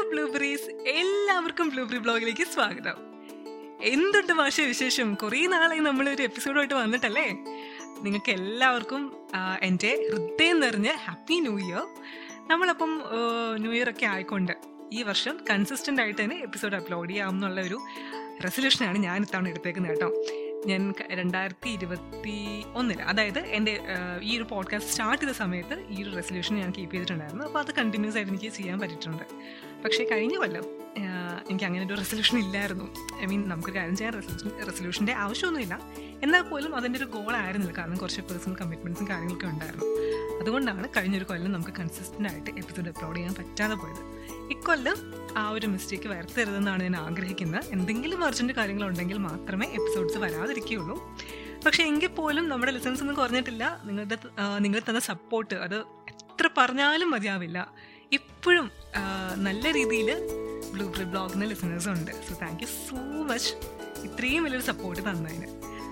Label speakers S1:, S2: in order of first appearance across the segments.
S1: blueberries എല്ലാവർക്കും blueberry ബ്ലോഗിലേക്ക് സ്വാഗതം എന്തുണ്ട് ഭാഷ വിശേഷം കുറേ നാളായി നമ്മളൊരു എപ്പിസോഡായിട്ട് വന്നിട്ടല്ലേ നിങ്ങൾക്ക് എല്ലാവർക്കും ആ, എൻ്റെ ഹൃദയം നിറഞ്ഞ ഹാപ്പി ന്യൂ ഇയർ നമ്മളപ്പം ന്യൂ ഇയർ ഒക്കെ ആയിക്കൊണ്ട് ഈ വർഷം കൺസിസ്റ്റന്റ് ആയിട്ട് തന്നെ എപ്പിസോഡ് അപ്ലോഡ് ചെയ്യാം എന്നുള്ള ഒരു റെസൊല്യൂഷനാണ് ഞാൻ ഇത്തവണ എടുത്തേക്കുന്നത് കേട്ടോ ഞാൻ ക- രണ്ടായിരത്തി ഇരുപത്തി ഒന്നില് അതായത് എൻ്റെ ആ, ഈ ഒരു പോഡ്കാസ്റ്റ് സ്റ്റാർട്ട് ചെയ്ത സമയത്ത് ഈ ഒരു റെസൊല്യൂഷൻ ഞാൻ കീപ്പ് ചെയ്തിട്ടുണ്ടായിരുന്നു അപ്പോൾ അത് കണ്ടിന്യൂസ് ആയിട്ട് എനിക്ക് ചെയ്യാൻ പറ്റിയിട്ടുണ്ട് പക്ഷേ കഴിഞ്ഞ കൊല്ലം ആ, എനിക്ക് അങ്ങനെ ഒരു റെസൊല്യൂഷൻ ഇല്ലായിരുന്നു ഐ മീൻ നമുക്ക് കാര്യം ചെയ്യാൻ റെസൊല്യൂഷൻ റെസൊല്യൂഷൻ്റെ ആവശ്യമൊന്നുമില്ല എന്നാൽ പോലും അതിൻ്റെ ഒരു ഗോൾ ആയിരുന്നില്ല കാരണം കുറച്ച് പേഴ്സണൽ കമ്മിറ്റ്മെൻറ്റ്സും കാര്യങ്ങളൊക്കെ ഉണ്ടായിരുന്നു അതുകൊണ്ടാണ് കഴിഞ്ഞൊരു കൊല്ലം നമുക്ക് കൺസിസ്റ്റൻ്റ് ആയിട്ട് എപ്പിസോഡ് അപ്ലോഡ് ചെയ്യാൻ പറ്റാതെ പോയത് ഇക്കൊല്ലം ആ ഒരു മിസ്റ്റേക്ക് വരുത്തരുതെന്നാണ് ഞാൻ ആഗ്രഹിക്കുന്നത് എന്തെങ്കിലും അർജൻറ്റ് കാര്യങ്ങളുണ്ടെങ്കിൽ മാത്രമേ എപ്പിസോഡ്സ് വരാതിരിക്കുകയുള്ളൂ പക്ഷേ എങ്കിൽ പോലും നമ്മുടെ ലിസൺസ് ഒന്നും കുറഞ്ഞിട്ടില്ല നിങ്ങളുടെ ആ, നിങ്ങൾ തന്ന സപ്പോർട്ട് അത് എത്ര പറഞ്ഞാലും മതിയാവില്ല ഇപ്പോഴും ആ, നല്ല രീതിയിൽ ബ്ലൂ ബ്ലൂ ബ്ലോഗിന് ലിസണേഴ്സും ഉണ്ട് so thank you so much ഇത്രയും വലിയൊരു സപ്പോർട്ട് തന്നതിന്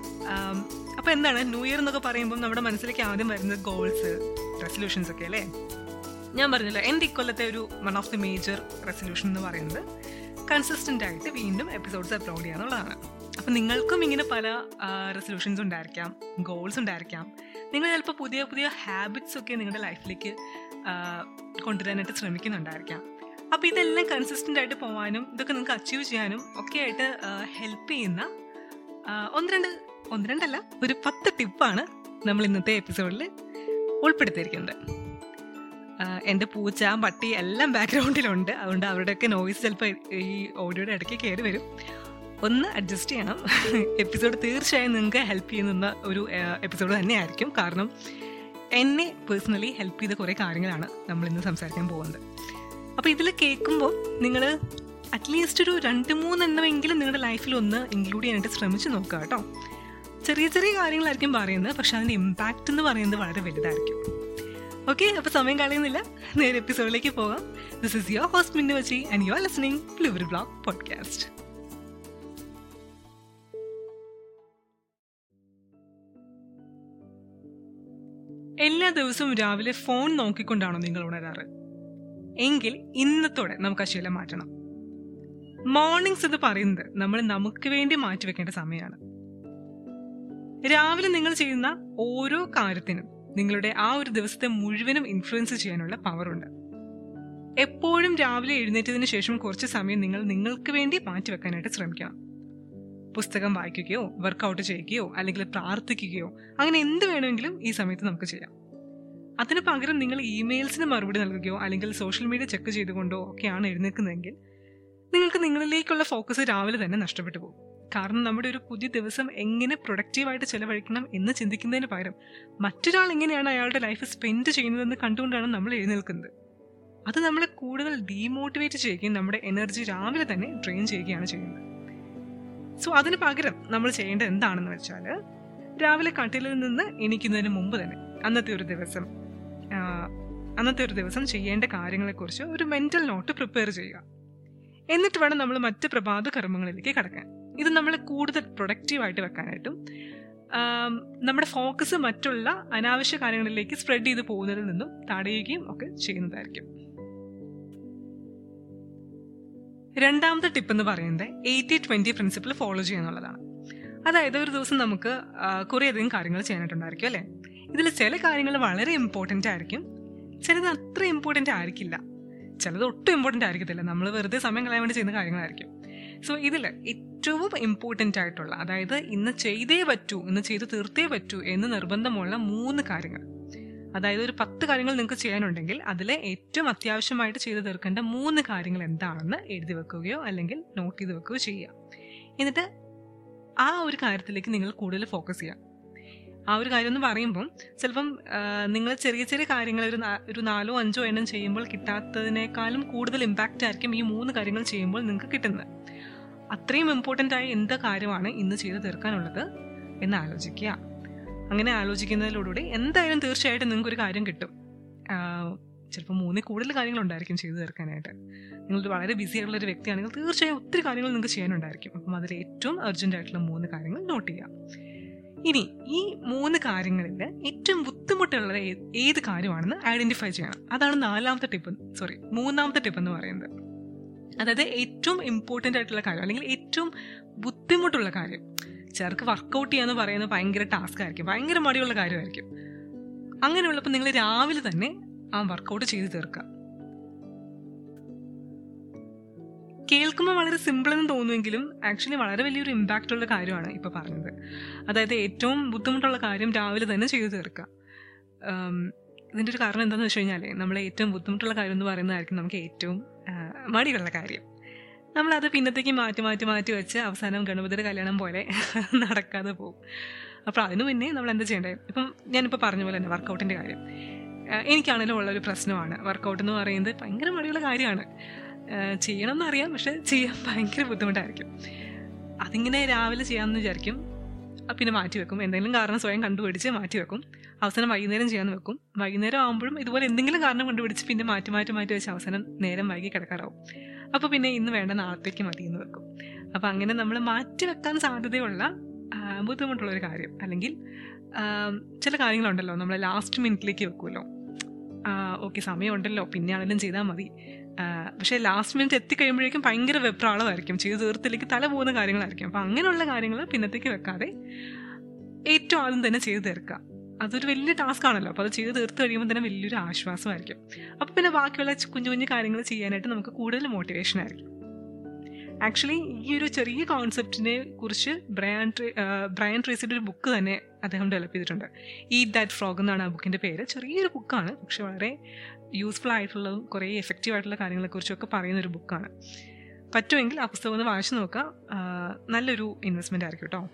S1: അപ്പോൾ എന്താണ് ന്യൂ ഇയർ എന്നൊക്കെ പറയുമ്പോൾ നമ്മുടെ മനസ്സിലേക്ക് ആദ്യം വരുന്നത് ഗോൾസ് റെസൊല്യൂഷൻസ് ഒക്കെ അല്ലേ ഞാൻ പറഞ്ഞല്ലോ എൻ്റെ ഇക്കൊല്ലത്തെ ഒരു one of the major resolution എന്ന് പറയുന്നത് കൺസിസ്റ്റൻ്റ് ആയിട്ട് വീണ്ടും എപ്പിസോഡ്സ് അപ്ലോഡ് ചെയ്യുക എന്നുള്ളതാണ് അപ്പം നിങ്ങൾക്കും ഇങ്ങനെ പല റെസൊല്യൂഷൻസ് ഉണ്ടായിരിക്കാം ഗോൾസ് ഉണ്ടായിരിക്കാം നിങ്ങൾ ചിലപ്പോൾ പുതിയ പുതിയ ഹാബിറ്റ്സ് ഒക്കെ നിങ്ങളുടെ ലൈഫിലേക്ക് കൊണ്ടുവരാനായിട്ട് ശ്രമിക്കുന്നുണ്ടായിരിക്കാം അപ്പോൾ ഇതെല്ലാം കൺസിസ്റ്റൻ്റ് ആയിട്ട് പോകാനും ഇതൊക്കെ നിങ്ങൾക്ക് അച്ചീവ് ചെയ്യാനും ഒക്കെ ആയിട്ട് ഹെൽപ്പ് ചെയ്യുന്ന ആ, ഒന്ന് രണ്ട് ഒന്ന് രണ്ടല്ല ഒരു പത്ത് ടിപ്പാണ് നമ്മൾ ഇന്നത്തെ എപ്പിസോഡിൽ ഉൾപ്പെടുത്തിയിരിക്കുന്നത് ആ, എൻ്റെ പൂച്ച പട്ടി എല്ലാം ബാക്ക്ഗ്രൗണ്ടിലുണ്ട് അതുകൊണ്ട് അവരുടെയൊക്കെ നോയ്സ് ചിലപ്പോൾ ഈ ഓഡിയോയുടെ ഇടയ്ക്ക് കയറി വരും ഒന്ന് അഡ്ജസ്റ്റ് ചെയ്യണം എപ്പിസോഡ് തീർച്ചയായും നിങ്ങൾക്ക് ഹെൽപ്പ് ചെയ്യുന്ന ഒരു എപ്പിസോഡ് തന്നെയായിരിക്കും കാരണം എന്നെ പേഴ്സണലി ഹെൽപ്പ് ചെയ്ത കുറേ കാര്യങ്ങളാണ് നമ്മൾ ഇന്ന് സംസാരിക്കാൻ പോകുന്നത് അപ്പോൾ ഇതിൽ കേൾക്കുമ്പോൾ നിങ്ങൾ അറ്റ്ലീസ്റ്റ് ഒരു രണ്ട് മൂന്നെണ്ണമെങ്കിലും നിങ്ങളുടെ ലൈഫിൽ ഒന്ന് ഇൻക്ലൂഡ് ചെയ്യാനായിട്ട് ശ്രമിച്ചു നോക്കുക കേട്ടോ ചെറിയ ചെറിയ കാര്യങ്ങളായിരിക്കും പറയുന്നത് പക്ഷെ അതിൻ്റെ ഇമ്പാക്റ്റ് എന്ന് പറയുന്നത് വളരെ വലുതായിരിക്കും ഓക്കെ അപ്പോൾ സമയം കളയുന്നില്ല നേരെ എപ്പിസോഡിലേക്ക് പോകാം this is your host Minnu Vachi and you are listening ഫ്ലിവർ ബ്ലോഗ് പോഡ്കാസ്റ്റ് എല്ലാ ദിവസവും രാവിലെ ഫോൺ നോക്കിക്കൊണ്ടാണോ നിങ്ങൾ ഉണരാറ് എങ്കിൽ ഇന്നത്തോടെ നമുക്ക് ആ ശീലം മാറ്റണം മോർണിംഗ്സ് എന്ന് പറയുന്നത് നമ്മൾ നമുക്ക് വേണ്ടി മാറ്റിവെക്കേണ്ട സമയമാണ് രാവിലെ നിങ്ങൾ ചെയ്യുന്ന ഓരോ കാര്യത്തിനും നിങ്ങളുടെ ആ ഒരു ദിവസത്തെ മുഴുവനും ഇൻഫ്ലുവൻസ് ചെയ്യാനുള്ള പവറുണ്ട് എപ്പോഴും രാവിലെ എഴുന്നേറ്റതിന് ശേഷം കുറച്ച് സമയം നിങ്ങൾ നിങ്ങൾക്ക് വേണ്ടി മാറ്റിവെക്കാനായിട്ട് ശ്രമിക്കണം പുസ്തകം വായിക്കുകയോ വർക്കൗട്ട് ചെയ്യുകയോ അല്ലെങ്കിൽ പ്രാർത്ഥിക്കുകയോ അങ്ങനെ എന്ത് വേണമെങ്കിലും ഈ സമയത്ത് നമുക്ക് ചെയ്യാം അതിന് പകരം നിങ്ങൾ ഇമെയിൽസിന് മറുപടി നൽകുകയോ അല്ലെങ്കിൽ സോഷ്യൽ മീഡിയ ചെക്ക് ചെയ്തുകൊണ്ടോ ഒക്കെയാണ് എഴുന്നേൽക്കുന്നതെങ്കിൽ നിങ്ങൾക്ക് നിങ്ങളിലേക്കുള്ള ഫോക്കസ് രാവിലെ തന്നെ നഷ്ടപ്പെട്ടു പോകും കാരണം നമ്മുടെ ഒരു പുതിയ ദിവസം എങ്ങനെ പ്രൊഡക്റ്റീവായിട്ട് ചെലവഴിക്കണം എന്ന് ചിന്തിക്കുന്നതിന് പകരം മറ്റൊരാൾ എങ്ങനെയാണ് അയാളുടെ ലൈഫ് സ്പെൻഡ് ചെയ്യുന്നതെന്ന് കണ്ടുകൊണ്ടാണ് നമ്മൾ എഴുന്നേൽക്കുന്നത് അത് നമ്മളെ കൂടുതൽ ഡീമോട്ടിവേറ്റ് ചെയ്യുകയും നമ്മുടെ എനർജി രാവിലെ തന്നെ ഡ്രെയിൻ ചെയ്യുകയാണ് ചെയ്യുന്നത് സോ അതിന് പകരം നമ്മൾ ചെയ്യേണ്ടത് എന്താണെന്ന് വെച്ചാൽ രാവിലെ കട്ടിലിൽ നിന്ന് എണീക്കുന്നതിന് മുമ്പ് തന്നെ അന്നത്തെ ഒരു ദിവസം ആ, അന്നത്തെ ഒരു ദിവസം ചെയ്യേണ്ട കാര്യങ്ങളെക്കുറിച്ച് ഒരു മെന്റൽ നോട്ട് പ്രിപ്പയർ ചെയ്യുക എന്നിട്ട് വേണം നമ്മൾ മറ്റ് പ്രഭാത കർമ്മങ്ങളിലേക്ക് കടക്കാൻ ഇത് നമ്മളെ കൂടുതൽ പ്രൊഡക്റ്റീവായിട്ട് വെക്കാനായിട്ടും ആം, നമ്മുടെ ഫോക്കസ് മറ്റുള്ള അനാവശ്യ കാര്യങ്ങളിലേക്ക് സ്പ്രെഡ് ചെയ്ത് പോകുന്നതിൽ നിന്നും തടയുകയും ഒക്കെ ചെയ്യുന്നതായിരിക്കും രണ്ടാമത്തെ ടിപ്പ് എന്ന് പറയുന്നത് എയ്റ്റി ട്വന്റി പ്രിൻസിപ്പിൾ ഫോളോ ചെയ്യുക എന്നുള്ളതാണ് അതായത് ഒരു ദിവസം നമുക്ക് ആ, കുറേയധികം കാര്യങ്ങൾ ചെയ്യാനായിട്ടുണ്ടായിരിക്കും അല്ലേ ഇതിൽ ചില കാര്യങ്ങൾ വളരെ ഇമ്പോർട്ടൻ്റ് ആയിരിക്കും ചിലത് അത്ര ഇമ്പോർട്ടൻ്റ് ആയിരിക്കില്ല ചിലത് ഒട്ടും ഇമ്പോർട്ടൻ്റ് ആയിരിക്കത്തില്ല നമ്മൾ വെറുതെ സമയം കളയാൻ വേണ്ടി ചെയ്യുന്ന കാര്യങ്ങളായിരിക്കും സോ ഇതിൽ ഏറ്റവും ഇമ്പോർട്ടൻ്റ് ആയിട്ടുള്ള അതായത് ഇന്ന് ചെയ്തേ പറ്റൂ ഇന്ന് ചെയ്ത് തീർത്തേ പറ്റൂ എന്ന് നിർബന്ധമുള്ള മൂന്ന് കാര്യങ്ങൾ അതായത് ഒരു പത്ത് കാര്യങ്ങൾ നിങ്ങൾക്ക് ചെയ്യാനുണ്ടെങ്കിൽ അതിലെ ഏറ്റവും അത്യാവശ്യമായിട്ട് ചെയ്തു തീർക്കേണ്ട മൂന്ന് കാര്യങ്ങൾ എന്താണെന്ന് എഴുതി വെക്കുകയോ അല്ലെങ്കിൽ നോട്ട് ചെയ്ത് വെക്കുകയോ ചെയ്യുക എന്നിട്ട് ആ ഒരു കാര്യത്തിലേക്ക് നിങ്ങൾ കൂടുതൽ ഫോക്കസ് ചെയ്യുക ആ ഒരു കാര്യം എന്ന് പറയുമ്പം ചിലപ്പം നിങ്ങൾ ചെറിയ ചെറിയ കാര്യങ്ങൾ ഒരു നാ- ഒരു നാലോ അഞ്ചോ എണ്ണം ചെയ്യുമ്പോൾ കിട്ടാത്തതിനേക്കാളും കൂടുതൽ ഇമ്പാക്റ്റ് ആയിരിക്കും ഈ മൂന്ന് കാര്യങ്ങൾ ചെയ്യുമ്പോൾ നിങ്ങൾക്ക് കിട്ടുന്നത് അത്രയും ഇമ്പോർട്ടൻ്റ് ആയ എന്ത് കാര്യമാണ് ഇന്ന് ചെയ്ത് തീർക്കാനുള്ളത് എന്ന് ആലോചിക്കുക അങ്ങനെ ആലോചിക്കുന്നതിലൂടെ എന്തായാലും തീർച്ചയായിട്ടും നിങ്ങൾക്ക് ഒരു കാര്യം കിട്ടും ചിലപ്പോൾ മൂന്നിൽ കൂടുതൽ കാര്യങ്ങളുണ്ടായിരിക്കും ചെയ്തു തീർക്കാനായിട്ട് നിങ്ങൾ വളരെ ബിസി ആയിട്ടുള്ള ഒരു വ്യക്തിയാണെങ്കിൽ തീർച്ചയായും ഒത്തിരി കാര്യങ്ങൾ നിങ്ങൾക്ക് ചെയ്യാനുണ്ടായിരിക്കും അപ്പം അതിൽ ഏറ്റവും അർജന്റ് ആയിട്ടുള്ള മൂന്ന് കാര്യങ്ങൾ നോട്ട് ചെയ്യാം ഇനി ഈ മൂന്ന് കാര്യങ്ങളിൽ ഏറ്റവും ബുദ്ധിമുട്ടുള്ളത് ഏ- ഏത് കാര്യമാണെന്ന് ഐഡന്റിഫൈ ചെയ്യണം അതാണ് നാലാമത്തെ ടിപ്പ് സോറി മൂന്നാമത്തെ ടിപ്പ് എന്ന് പറയുന്നത് അതായത് ഏറ്റവും ഇമ്പോർട്ടൻ്റ് ആയിട്ടുള്ള കാര്യം അല്ലെങ്കിൽ ഏറ്റവും ബുദ്ധിമുട്ടുള്ള കാര്യം ചിലർക്ക് വർക്കൗട്ട് ചെയ്യാന്ന് പറയുന്നത് ഭയങ്കര ടാസ്ക് ആയിരിക്കും ഭയങ്കര മടിയുള്ള കാര്യമായിരിക്കും അങ്ങനെയുള്ളപ്പോൾ നിങ്ങൾ രാവിലെ തന്നെ ആ വർക്കൗട്ട് ചെയ്ത് തീർക്കുക കേൾക്കുമ്പോൾ വളരെ സിമ്പിൾ എന്ന് തോന്നുമെങ്കിലും ആക്ച്വലി വളരെ വലിയൊരു ഇമ്പാക്റ്റ് ഉള്ള കാര്യമാണ് ഇപ്പോൾ പറഞ്ഞത് അതായത് ഏറ്റവും ബുദ്ധിമുട്ടുള്ള കാര്യം രാവിലെ തന്നെ ചെയ്തു തീർക്കുക ഉം, ഇതിൻ്റെ ഒരു കാരണം എന്താണെന്ന് വെച്ച് കഴിഞ്ഞാൽ നമ്മൾ ഏറ്റവും ബുദ്ധിമുട്ടുള്ള കാര്യം എന്ന് പറയുന്നതായിരിക്കും നമുക്ക് ഏറ്റവും ആ, മടിയുള്ള കാര്യം നമ്മളത് പിന്നത്തേക്ക് മാറ്റി മാറ്റി മാറ്റി വെച്ച് അവസാനം ഗണപതിയുടെ കല്യാണം പോലെ നടക്കാതെ പോകും അപ്പോൾ അതിനു മുന്നേ നമ്മൾ എന്താ ചെയ്യേണ്ടത് ഇപ്പം ഞാനിപ്പോൾ പറഞ്ഞ പോലെ തന്നെ വർക്കൗട്ടിൻ്റെ കാര്യം ആ, എനിക്കാണെങ്കിലും ഉള്ളൊരു പ്രശ്നമാണ് വർക്കൗട്ട് എന്ന് പറയുന്നത് ഭയങ്കര മടിയുള്ള കാര്യമാണ് ആ, ചെയ്യണം എന്നറിയാം പക്ഷെ ചെയ്യാൻ ഭയങ്കര ബുദ്ധിമുട്ടായിരിക്കും അതിങ്ങനെ രാവിലെ ചെയ്യാമെന്ന് വിചാരിക്കും ആ, പിന്നെ മാറ്റി വെക്കും എന്തെങ്കിലും കാരണം സ്വയം കണ്ടുപിടിച്ച് മാറ്റി വെക്കും അവസാനം വൈകുന്നേരം ചെയ്യാന്ന് വെക്കും വൈകുന്നേരം ആകുമ്പോഴും ഇതുപോലെ എന്തെങ്കിലും കാരണം കണ്ടുപിടിച്ച് പിന്നെ മാറ്റി മാറ്റി മാറ്റി വെച്ച് അവസാനം നേരം വൈകി കിടക്കാറാവും അപ്പോൾ പിന്നെ ഇന്ന് വേണ്ട നാളത്തേക്ക് മതി എന്ന് വെക്കും അപ്പോൾ അങ്ങനെ നമ്മൾ മാറ്റി വെക്കാൻ സാധ്യതയുള്ള ആ, ബുദ്ധിമുട്ടുള്ള ഒരു കാര്യം അല്ലെങ്കിൽ ആ, ചില കാര്യങ്ങളുണ്ടല്ലോ നമ്മൾ ലാസ്റ്റ് മിനിറ്റിലേക്ക് വെക്കുമല്ലോ ഓക്കെ സമയമുണ്ടല്ലോ പിന്നെ ആണെങ്കിലും ചെയ്താൽ മതി ആ, പക്ഷേ ലാസ്റ്റ് മിനിറ്റ് എത്തിക്കഴിയുമ്പോഴേക്കും ഭയങ്കര വെപ്രാളമായിരിക്കും ചെയ്ത് തീർത്തിലേക്ക് തല പോകുന്ന കാര്യങ്ങളായിരിക്കും അപ്പം അങ്ങനെയുള്ള കാര്യങ്ങൾ പിന്നത്തേക്ക് വെക്കാതെ ഏറ്റവും ആദ്യം തന്നെ ചെയ്ത് തീർക്കുക അതൊരു വലിയ ടാസ്ക് ആണല്ലോ അപ്പോൾ അത് ചെയ്ത് തീർത്ത് കഴിയുമ്പോൾ തന്നെ വലിയൊരു ആശ്വാസമായിരിക്കും അപ്പോൾ പിന്നെ ബാക്കിയുള്ള ചു- കുഞ്ഞു കുഞ്ഞു കാര്യങ്ങൾ ചെയ്യാനായിട്ട് നമുക്ക് കൂടുതൽ മോട്ടിവേഷൻ ആയിരിക്കും ആക്ച്വലി ഈ ഒരു ചെറിയ കോൺസെപ്റ്റിനെ കുറിച്ച് ബ്രയാൻ ട്രേ- ആ, ബ്രയൻ ട്രേസിയുടെ ഒരു ബുക്ക് തന്നെ അദ്ദേഹം ഡെവലപ്പ് ചെയ്തിട്ടുണ്ട് ഈറ്റ് ദാറ്റ് ഫ്രോഗ് എന്നാണ് ആ ബുക്കിൻ്റെ പേര് ചെറിയൊരു ബുക്കാണ് പക്ഷെ വളരെ യൂസ്ഫുൾ ആയിട്ടുള്ളതും കുറേ എഫക്റ്റീവ് ആയിട്ടുള്ള കാര്യങ്ങളെക്കുറിച്ചൊക്കെ പറയുന്ന ഒരു ബുക്കാണ് പറ്റുമെങ്കിൽ ആ പുസ്തകം ഒന്ന് വായിച്ചു നോക്കുക ആ, നല്ലൊരു ഇൻവെസ്റ്റ്മെൻ്റ് ആയിരിക്കും കേട്ടോ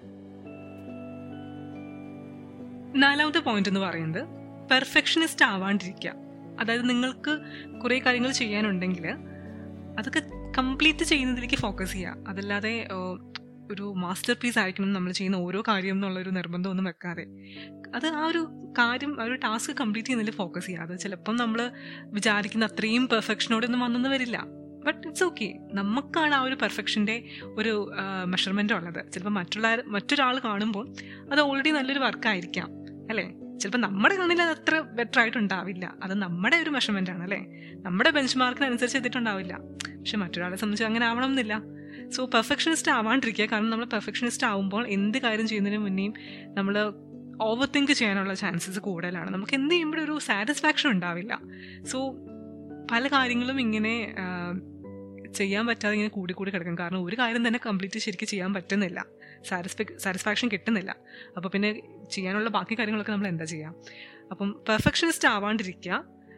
S1: നാലാമത്തെ പോയിന്റ് എന്ന് പറയുന്നത് പെർഫെക്ഷനിസ്റ്റ് ആവാണ്ടിരിക്കുക അതായത് നിങ്ങൾക്ക് കുറേ കാര്യങ്ങൾ ചെയ്യാനുണ്ടെങ്കിൽ അതൊക്കെ കംപ്ലീറ്റ് ചെയ്യുന്നതിലേക്ക് ഫോക്കസ് ചെയ്യുക അതല്ലാതെ ആ, ഒരു മാസ്റ്റർ പീസ് ആയിരിക്കണം നമ്മൾ ചെയ്യുന്ന ഓരോ കാര്യം എന്നുള്ളൊരു നിർബന്ധമൊന്നും വെക്കാതെ അത് ആ ഒരു കാര്യം ആ ഒരു ടാസ്ക് കംപ്ലീറ്റ് ചെയ്യുന്നതിൽ ഫോക്കസ് ചെയ്യുക അത് ചിലപ്പം നമ്മൾ വിചാരിക്കുന്ന അത്രയും പെർഫെക്ഷനോടൊന്നും വന്നെന്ന് വരില്ല ബട്ട് ഇറ്റ്സ് ഓക്കെ നമുക്കാണ് ആ ഒരു പെർഫെക്ഷൻ്റെ ഒരു മെഷർമെൻ്റ് ഉള്ളത് ചിലപ്പോൾ മറ്റുള്ള മറ്റൊരാൾ കാണുമ്പോൾ അത് ഓൾറെഡി നല്ലൊരു വർക്കായിരിക്കാം അല്ലേ ചിലപ്പോൾ നമ്മുടെ കണ്ണിൽ അത് അത്ര ബെറ്റർ ആയിട്ടുണ്ടാവില്ല അത് നമ്മുടെ ഒരു മെഷർമെൻ്റ് ആണ് അല്ലേ നമ്മുടെ ബെഞ്ച് മാർക്കിനനുസരിച്ച് എത്തിയിട്ടുണ്ടാവില്ല പക്ഷെ മറ്റൊരാളെ സംബന്ധിച്ച് അങ്ങനെ ആവണം എന്നില്ല സോ പെർഫെക്ഷനിസ്റ്റ് ആവാണ്ടിരിക്കുക കാരണം നമ്മൾ പെർഫെക്ഷനിസ്റ്റ് ആവുമ്പോൾ എന്ത് കാര്യം ചെയ്യുന്നതിന് മുന്നേയും നമ്മൾ ഓവർ തിങ്ക് ചെയ്യാനുള്ള ചാൻസസ് കൂടുതലാണ് നമുക്ക് എന്ത് ചെയ്യുമ്പോഴും ഒരു സാറ്റിസ്ഫാക്ഷൻ ഉണ്ടാവില്ല സോ പല കാര്യങ്ങളും ഇങ്ങനെ ആ, ചെയ്യാൻ പറ്റാതെ ഇങ്ങനെ കൂടി കൂടി കിടക്കും കാരണം ഒരു കാര്യം തന്നെ കംപ്ലീറ്റ് ശരിക്കും ചെയ്യാൻ പറ്റുന്നില്ല സാറ്റിസ്ഫൈ സാറ്റിസ്ഫാക്ഷൻ കിട്ടുന്നില്ല അപ്പോൾ പിന്നെ ചെയ്യാനുള്ള ബാക്കി കാര്യങ്ങളൊക്കെ നമ്മൾ എന്താ ചെയ്യുക അപ്പം പെർഫെക്ഷനിസ്റ്റ് ആവാണ്ടിരിക്കുക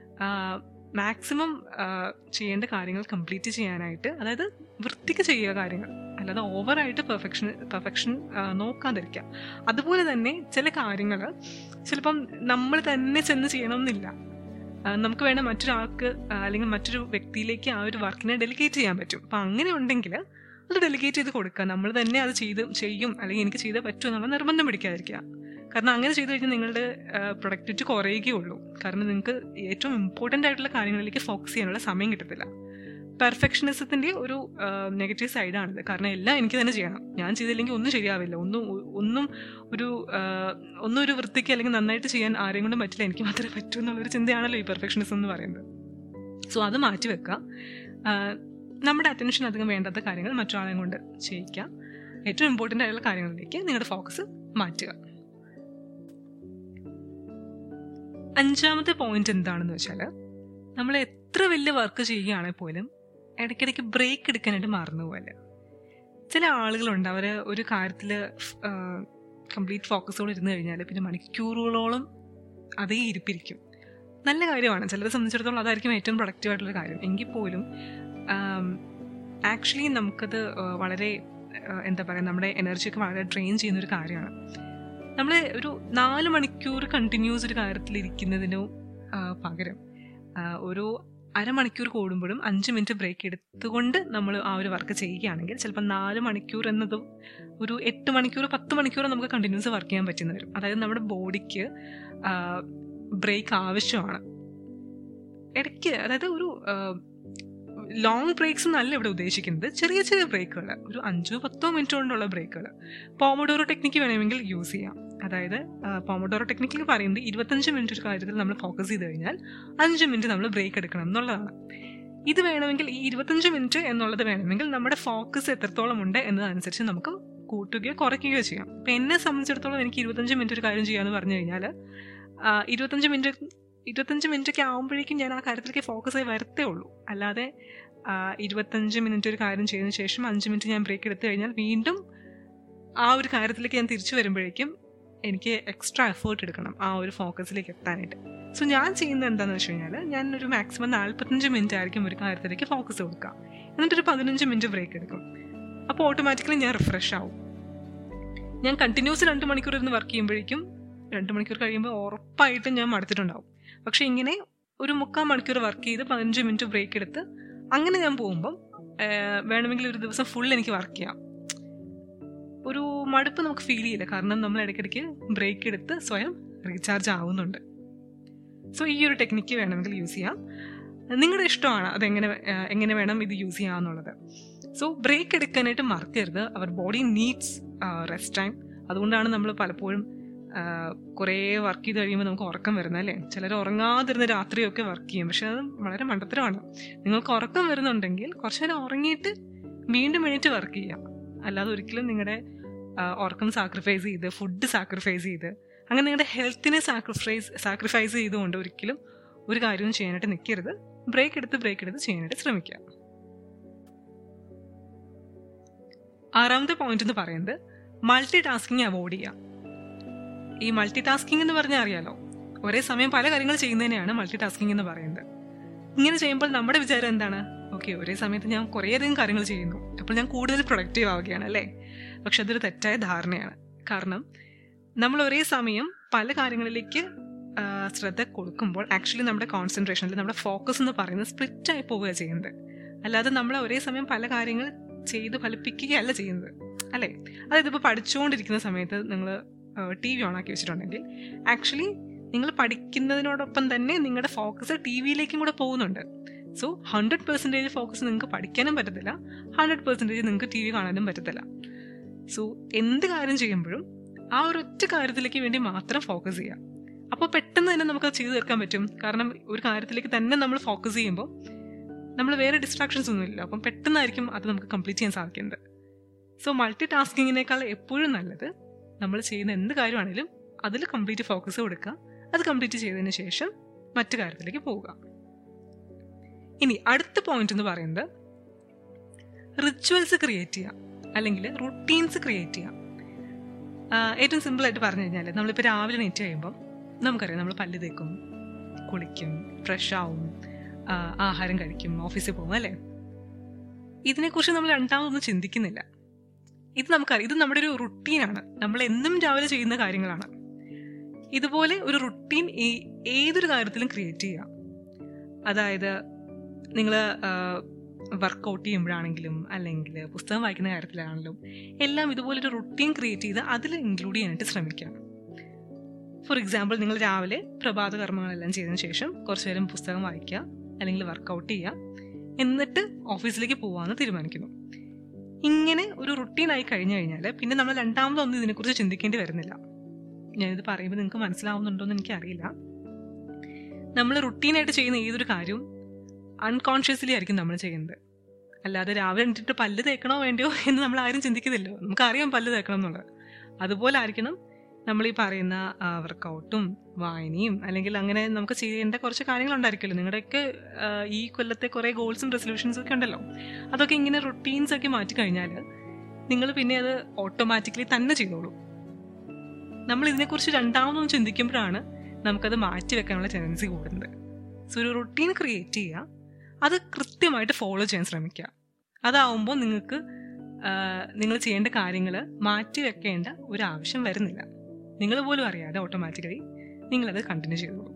S1: മാക്സിമം ചെയ്യേണ്ട കാര്യങ്ങൾ കംപ്ലീറ്റ് ചെയ്യാനായിട്ട് അതായത് വൃത്തിക്ക് ചെയ്യുക കാര്യങ്ങൾ അല്ലാതെ ഓവറായിട്ട് പെർഫെക്ഷൻ പെർഫെക്ഷൻ നോക്കാതിരിക്കുക അതുപോലെ തന്നെ ചില കാര്യങ്ങൾ ചിലപ്പം നമ്മൾ തന്നെ ചെന്ന് ചെയ്യണമെന്നില്ല ആ, നമുക്ക് വേണ്ട മറ്റൊരാൾക്ക് ആ, അല്ലെങ്കിൽ മറ്റൊരു വ്യക്തിയിലേക്ക് ആ ഒരു വർക്കിനെ ഡെലിഗേറ്റ് ചെയ്യാൻ പറ്റും അപ്പം അങ്ങനെ ഉണ്ടെങ്കിൽ അത് ഡെലിഗേറ്റ് ചെയ്ത് കൊടുക്കുക നമ്മൾ തന്നെ അത് ചെയ്ത് ചെയ്യും അല്ലെങ്കിൽ എനിക്ക് ചെയ്തേ പറ്റൂ എന്നുള്ള നിർബന്ധം പിടിക്കാതിരിക്കുക കാരണം അങ്ങനെ ചെയ്തു കഴിഞ്ഞാൽ നിങ്ങളുടെ പ്രൊഡക്ടിവിറ്റി കുറയുകയുള്ളൂ കാരണം നിങ്ങൾക്ക് ഏറ്റവും ഇമ്പോർട്ടൻ്റ് ആയിട്ടുള്ള കാര്യങ്ങളിലേക്ക് ഫോക്കസ് ചെയ്യാനുള്ള സമയം കിട്ടത്തില്ല പെർഫെക്ഷനിസത്തിൻ്റെ ഒരു നെഗറ്റീവ് സൈഡാണിത് കാരണം എല്ലാം എനിക്ക് തന്നെ ചെയ്യണം ഞാൻ ചെയ്തില്ലെങ്കിൽ ഒന്നും ശരിയാവില്ല ഒന്നും ഒന്നും ഒരു ആ, ഒന്നും ഒരു വൃത്തിക്ക് അല്ലെങ്കിൽ നന്നായിട്ട് ചെയ്യാൻ ആരെയും കൊണ്ടും പറ്റില്ല എനിക്ക് മാത്രമേ പറ്റൂ എന്നുള്ളൊരു ചിന്തയാണല്ലോ ഈ പെർഫെക്ഷനിസം എന്ന് പറയുന്നത് സോ അത് മാറ്റി വെക്കുക ആ, നമ്മുടെ അറ്റൻഷൻ അധികം വേണ്ടാത്ത കാര്യങ്ങൾ മറ്റൊരാളെയും കൊണ്ട് ചെയ്യിക്കുക ഏറ്റവും ഇമ്പോർട്ടൻ്റ് ആയിട്ടുള്ള കാര്യങ്ങളിലേക്ക് നിങ്ങളുടെ ഫോക്കസ് മാറ്റുക അഞ്ചാമത്തെ പോയിന്റ് എന്താണെന്ന് വെച്ചാൽ നമ്മൾ എത്ര വലിയ വർക്ക് ചെയ്യുകയാണെങ്കിൽ പോലും ഇടയ്ക്കിടയ്ക്ക് ബ്രേക്ക് എടുക്കാനായിട്ട് മറന്നു പോലെ ചില ആളുകളുണ്ട് അവർ ഒരു കാര്യത്തിൽ കംപ്ലീറ്റ് ഫോക്കസോടെ ഇരുന്ന് കഴിഞ്ഞാൽ പിന്നെ മണിക്കൂറുകളോളം അതേ ഇരിപ്പിരിക്കും നല്ല കാര്യമാണ് ചിലരെ സംബന്ധിച്ചിടത്തോളം അതായിരിക്കും ഏറ്റവും പ്രൊഡക്റ്റീവ് ആയിട്ടുള്ള കാര്യം എങ്കിൽ പോലും ആക്ച്വലി നമുക്കത് ആ, വളരെ ആ, എന്താ പറയുക നമ്മുടെ എനർജിയൊക്കെ വളരെ ഡ്രെയിൻ ചെയ്യുന്ന ഒരു കാര്യമാണ് നമ്മൾ ഒരു നാല് മണിക്കൂർ കണ്ടിന്യൂസ് ഒരു കാര്യത്തിൽ ഇരിക്കുന്നതിനു ആ, പകരം ആ, ഒരു അരമണിക്കൂർ കൂടുമ്പോഴും അഞ്ച് മിനിറ്റ് ബ്രേക്ക് എടുത്തുകൊണ്ട് നമ്മൾ ആ ഒരു വർക്ക് ചെയ്യുകയാണെങ്കിൽ ചിലപ്പോൾ നാല് മണിക്കൂർ എന്നതും ഒരു എട്ട് മണിക്കൂർ പത്ത് മണിക്കൂർ നമുക്ക് കണ്ടിന്യൂസ് വർക്ക് ചെയ്യാൻ പറ്റുന്ന വരും അതായത് നമ്മുടെ ബോഡിക്ക് ബ്രേക്ക് ആവശ്യമാണ് ഇടയ്ക്ക് അതായത് ഒരു ലോങ് ബ്രേക്സ് എന്നല്ല ഇവിടെ ഉദ്ദേശിക്കുന്നത് ചെറിയ ചെറിയ ബ്രേക്കുകൾ ഒരു അഞ്ചോ പത്തോ മിനിറ്റ് കൊണ്ടുള്ള ബ്രേക്കുകൾ പോമഡോറോ ടെക്നിക്ക് വേണമെങ്കിൽ യൂസ് ചെയ്യാം അതായത് പോമഡോറോ ടെക്നിക്കിൽ പറയുന്നത് ഇരുപത്തഞ്ച് മിനിറ്റ് ഒരു കാര്യത്തിൽ നമ്മൾ ഫോക്കസ് ചെയ്ത് കഴിഞ്ഞാൽ അഞ്ച് മിനിറ്റ് നമ്മൾ ബ്രേക്ക് എടുക്കണം എന്നുള്ളതാണ് ഇത് വേണമെങ്കിൽ ഈ ഇരുപത്തഞ്ച് മിനിറ്റ് എന്നുള്ളത് വേണമെങ്കിൽ നമ്മുടെ ഫോക്കസ് എത്രത്തോളം ഉണ്ട് എന്നതനുസരിച്ച് നമുക്ക് കൂട്ടുകയോ കുറയ്ക്കുകയോ ചെയ്യാം ഇപ്പം എന്നെ സംബന്ധിച്ചിടത്തോളം എനിക്ക് ഇരുപത്തഞ്ച് മിനിറ്റ് ഒരു കാര്യം ചെയ്യാമെന്ന് പറഞ്ഞു കഴിഞ്ഞാൽ ഇരുപത്തഞ്ച് മിനിറ്റ് ഇരുപത്തഞ്ച് മിനിറ്റ് ഒക്കെ ആകുമ്പോഴേക്കും ഞാൻ ആ കാര്യത്തിലേക്ക് ഫോക്കസ് ആയി വരത്തേ ഉള്ളൂ അല്ലാതെ ആ, ഇരുപത്തഞ്ച് മിനിറ്റ് ഒരു കാര്യം ചെയ്തതിന് ശേഷം അഞ്ച് മിനിറ്റ് ഞാൻ ബ്രേക്ക് എടുത്തു കഴിഞ്ഞാൽ വീണ്ടും ആ ഒരു കാര്യത്തിലേക്ക് ഞാൻ തിരിച്ചു വരുമ്പോഴേക്കും എനിക്ക് എക്സ്ട്രാ എഫേർട്ട് എടുക്കണം ആ ഒരു ഫോക്കസിലേക്ക് എത്താനായിട്ട് സോ ഞാൻ ചെയ്യുന്നത് എന്താണെന്ന് വെച്ച് കഴിഞ്ഞാൽ ഞാൻ ഒരു മാക്സിമം നാൽപ്പത്തഞ്ച് മിനിറ്റ് ആയിരിക്കും ഒരു കാര്യത്തിലേക്ക് ഫോക്കസ് കൊടുക്കുക എന്നിട്ടൊരു പതിനഞ്ച് മിനിറ്റ് ബ്രേക്ക് എടുക്കും അപ്പോൾ ഓട്ടോമാറ്റിക്കലി ഞാൻ റിഫ്രഷ് ആവും ഞാൻ കണ്ടിന്യൂസ് രണ്ട് മണിക്കൂർ ഇരുന്ന് വർക്ക് ചെയ്യുമ്പോഴേക്കും രണ്ട് മണിക്കൂർ കഴിയുമ്പോൾ ഉറപ്പായിട്ടും ഞാൻ മടുത്തിട്ടുണ്ടാവും പക്ഷെ ഇങ്ങനെ ഒരു മുക്കാൽ മണിക്കൂർ വർക്ക് ചെയ്ത് പതിനഞ്ച് മിനിറ്റ് ബ്രേക്ക് എടുത്ത് അങ്ങനെ ഞാൻ പോകുമ്പം ആഹ് വേണമെങ്കിൽ ഒരു ദിവസം ഫുൾ എനിക്ക് വർക്ക് ചെയ്യാം ഒരു മടുപ്പ് നമുക്ക് ഫീൽ ചെയ്യില്ല കാരണം നമ്മൾ ഇടയ്ക്കിടയ്ക്ക് ബ്രേക്ക് എടുത്ത് സ്വയം റീചാർജ് ആവുന്നുണ്ട് സോ ഈ ഒരു ടെക്നിക്ക് വേണമെങ്കിൽ യൂസ് ചെയ്യാം നിങ്ങളുടെ ഇഷ്ടമാണ് അതെങ്ങനെ ആഹ് എങ്ങനെ വേണം ഇത് യൂസ് ചെയ്യാന്നുള്ളത് സോ ബ്രേക്ക് എടുക്കാനായിട്ട് മറക്കരുത് our body needs rest time അതുകൊണ്ടാണ് നമ്മൾ പലപ്പോഴും കുറേ വർക്ക് ചെയ്ത് കഴിയുമ്പോൾ നമുക്ക് ഉറക്കം വരുന്നത് അല്ലേ ചിലർ ഉറങ്ങാതിരുന്ന രാത്രിയൊക്കെ വർക്ക് ചെയ്യും പക്ഷെ അത് വളരെ മണ്ടത്തരമാണ് നിങ്ങൾക്ക് ഉറക്കം വരുന്നുണ്ടെങ്കിൽ കുറച്ച് നേരം ഉറങ്ങിയിട്ട് വീണ്ടും എണീറ്റ് വർക്ക് ചെയ്യാം അല്ലാതെ ഒരിക്കലും നിങ്ങളുടെ ഉറക്കം സാക്രിഫൈസ് ചെയ്ത് ഫുഡ് സാക്രിഫൈസ് ചെയ്ത് അങ്ങനെ നിങ്ങളുടെ ഹെൽത്തിനെ സാക്രിഫൈസ് സാക്രിഫൈസ് ചെയ്തുകൊണ്ട് ഒരിക്കലും ഒരു കാര്യവും ചെയ്യാനായിട്ട് നിൽക്കരുത് ബ്രേക്ക് എടുത്ത് ബ്രേക്ക് എടുത്ത് ചെയ്യാനായിട്ട് ശ്രമിക്കുക ആറാമത്തെ പോയിന്റ് എന്ന് പറയുന്നത് മൾട്ടി ടാസ്കിങ് അവോയ്ഡ് ചെയ്യുക ഈ മൾട്ടി ടാസ്കിംഗ് എന്ന് പറഞ്ഞാൽ അറിയാലോ ഒരേ സമയം പല കാര്യങ്ങൾ ചെയ്യുന്നതിനെയാണ് മൾട്ടി ടാസ്കിംഗ് എന്ന് പറയുന്നത് ഇങ്ങനെ ചെയ്യുമ്പോൾ നമ്മുടെ വിചാരം എന്താണ് ഓക്കെ ഒരേ സമയത്ത് ഞാൻ കുറേയധികം കാര്യങ്ങൾ ചെയ്യുന്നു അപ്പോൾ ഞാൻ കൂടുതൽ പ്രൊഡക്റ്റീവ് ആവുകയാണ് അല്ലേ പക്ഷെ അതൊരു തെറ്റായ ധാരണയാണ് കാരണം നമ്മൾ ഒരേ സമയം പല കാര്യങ്ങളിലേക്ക് ആ, ശ്രദ്ധ കൊടുക്കുമ്പോൾ ആക്ച്വലി നമ്മുടെ കോൺസെൻട്രേഷനിൽ നമ്മുടെ ഫോക്കസ് എന്ന് പറയുന്നത് സ്പ്ലിറ്റ് ആയി പോവുക ചെയ്യുന്നത് അല്ലാതെ നമ്മൾ ഒരേ സമയം പല കാര്യങ്ങൾ ചെയ്ത് ഫലിപ്പിക്കുകയല്ല ചെയ്യുന്നത് അല്ലേ അതായത് ഇപ്പോൾ പഠിച്ചുകൊണ്ടിരിക്കുന്ന സമയത്ത് നിങ്ങൾ ടി വി ഓണാക്കി വെച്ചിട്ടുണ്ടെങ്കിൽ ആക്ച്വലി നിങ്ങൾ പഠിക്കുന്നതിനോടൊപ്പം തന്നെ നിങ്ങളുടെ ഫോക്കസ് ടി വിയിലേക്കും കൂടെ പോകുന്നുണ്ട് സോ ഹൺഡ്രഡ് പെർസെൻറ്റേജ് ഫോക്കസ് നിങ്ങൾക്ക് പഠിക്കാനും പറ്റത്തില്ല ഹൺഡ്രഡ് പെർസെൻറ്റേജ് നിങ്ങൾക്ക് ടി വി കാണാനും പറ്റത്തില്ല സോ എന്ത് കാര്യം ചെയ്യുമ്പോഴും ആ ഒരു ഒറ്റ കാര്യത്തിലേക്ക് വേണ്ടി മാത്രം ഫോക്കസ് ചെയ്യുക അപ്പോൾ പെട്ടെന്ന് തന്നെ നമുക്ക് അത് ചെയ്തു തീർക്കാൻ പറ്റും കാരണം ഒരു കാര്യത്തിലേക്ക് തന്നെ നമ്മൾ ഫോക്കസ് ചെയ്യുമ്പോൾ നമ്മൾ വേറെ ഡിസ്ട്രാക്ഷൻസ് ഒന്നുമില്ല അപ്പം പെട്ടെന്നായിരിക്കും അത് നമുക്ക് കംപ്ലീറ്റ് ചെയ്യാൻ സാധിക്കുന്നത് സോ മൾട്ടി ടാസ്കിങ്ങിനേക്കാൾ എപ്പോഴും നല്ലത് നമ്മൾ ചെയ്യുന്ന എന്ത് കാര്യമാണെങ്കിലും അതിൽ കംപ്ലീറ്റ് ഫോക്കസ് കൊടുക്കുക അത് കംപ്ലീറ്റ് ചെയ്തതിന് ശേഷം മറ്റു കാര്യത്തിലേക്ക് പോവുക ഇനി അടുത്ത പോയിന്റ് എന്ന് പറയുന്നത് റിച്വൽസ് ക്രിയേറ്റ് ചെയ്യുക അല്ലെങ്കിൽ റുട്ടീൻസ് ക്രിയേറ്റ് ചെയ്യുക ആഹ് ഏറ്റവും സിമ്പിൾ ആയിട്ട് പറഞ്ഞു കഴിഞ്ഞാൽ നമ്മളിപ്പോൾ രാവിലെ നെറ്റ് കഴിയുമ്പം നമുക്കറിയാം നമ്മൾ പല്ല് തേക്കും കുളിക്കും ഫ്രഷ് ആവും ആഹ് ആഹാരം കഴിക്കും ഓഫീസിൽ പോകും അല്ലേ ഇതിനെക്കുറിച്ച് നമ്മൾ രണ്ടാമതൊന്നും ചിന്തിക്കുന്നില്ല ഇത് നമുക്കറിയാം ഇത് നമ്മുടെ ഒരു റുട്ടീനാണ് നമ്മൾ എന്നും രാവിലെ ചെയ്യുന്ന കാര്യങ്ങളാണ് ഇതുപോലെ ഒരു റുട്ടീൻ ഏതൊരു കാര്യത്തിലും ക്രിയേറ്റ് ചെയ്യുക അതായത് നിങ്ങൾ വർക്കൗട്ട് ചെയ്യുമ്പോഴാണെങ്കിലും അല്ലെങ്കിൽ പുസ്തകം വായിക്കുന്ന കാര്യത്തിലാണെങ്കിലും എല്ലാം ഇതുപോലൊരു റുട്ടീൻ ക്രിയേറ്റ് ചെയ്ത് അതിൽ ഇൻക്ലൂഡ് ചെയ്യാനായിട്ട് ശ്രമിക്കുക ഫോർ എക്സാമ്പിൾ നിങ്ങൾ രാവിലെ പ്രഭാത കർമ്മങ്ങളെല്ലാം ചെയ്തതിന് ശേഷം കുറച്ചു നേരം പുസ്തകം വായിക്കുക അല്ലെങ്കിൽ വർക്കൗട്ട് ചെയ്യുക എന്നിട്ട് ഓഫീസിലേക്ക് പോകാമെന്ന് തീരുമാനിക്കുന്നു ഇങ്ങനെ ഒരു റുട്ടീനായി കഴിഞ്ഞു കഴിഞ്ഞാൽ പിന്നെ നമ്മൾ രണ്ടാമതൊന്നും ഇതിനെക്കുറിച്ച് ചിന്തിക്കേണ്ടി വരുന്നില്ല ഞാനിത് പറയുമ്പോൾ നിങ്ങൾക്ക് മനസ്സിലാവുന്നുണ്ടോ എന്ന് എനിക്കറിയില്ല നമ്മൾ റുട്ടീനായിട്ട് ചെയ്യുന്ന ഏതൊരു കാര്യവും അൺകോൺഷ്യസ്ലി ആയിരിക്കും നമ്മൾ ചെയ്യുന്നത് അല്ലാതെ രാവിലെ എണീറ്റിട്ട് പല്ല് തേക്കണോ വേണ്ടയോ എന്ന് നമ്മൾ ആരും ചിന്തിക്കുന്നില്ലോ നമുക്കറിയാം പല്ല് തേക്കണം എന്നുള്ളത് അതുപോലെ ആയിരിക്കണം നമ്മൾ ഈ പറയുന്ന വർക്കൗട്ടും വായനയും അല്ലെങ്കിൽ അങ്ങനെ നമുക്ക് ചെയ്യേണ്ട കുറച്ച് കാര്യങ്ങളുണ്ടായിരിക്കുമല്ലോ നിങ്ങളുടെയൊക്കെ ആ, ഈ കൊല്ലത്തെ കുറേ ഗോൾസും റെസൊല്യൂഷൻസും ഒക്കെ ഉണ്ടല്ലോ അതൊക്കെ ഇങ്ങനെ റുട്ടീൻസ് ഒക്കെ മാറ്റി കഴിഞ്ഞാൽ നിങ്ങൾ പിന്നെ അത് ഓട്ടോമാറ്റിക്കലി തന്നെ ചെയ്തോളൂ നമ്മൾ ഇതിനെക്കുറിച്ച് രണ്ടാമതൊന്നും ചിന്തിക്കുമ്പോഴാണ് നമുക്കത് മാറ്റി വെക്കാനുള്ള ടെൻഡൻസി കൂടുന്നത് സോ ഒരു റുട്ടീൻ ക്രിയേറ്റ് ചെയ്യുക അത് കൃത്യമായിട്ട് ഫോളോ ചെയ്യാൻ ശ്രമിക്കുക അതാവുമ്പോൾ നിങ്ങൾക്ക് നിങ്ങൾ ചെയ്യേണ്ട കാര്യങ്ങൾ മാറ്റി വെക്കേണ്ട ഒരു ആവശ്യം വരുന്നില്ല നിങ്ങൾ പോലും അറിയാതെ ഓട്ടോമാറ്റിക്കലി നിങ്ങളത് കണ്ടിന്യൂ ചെയ്തോളൂ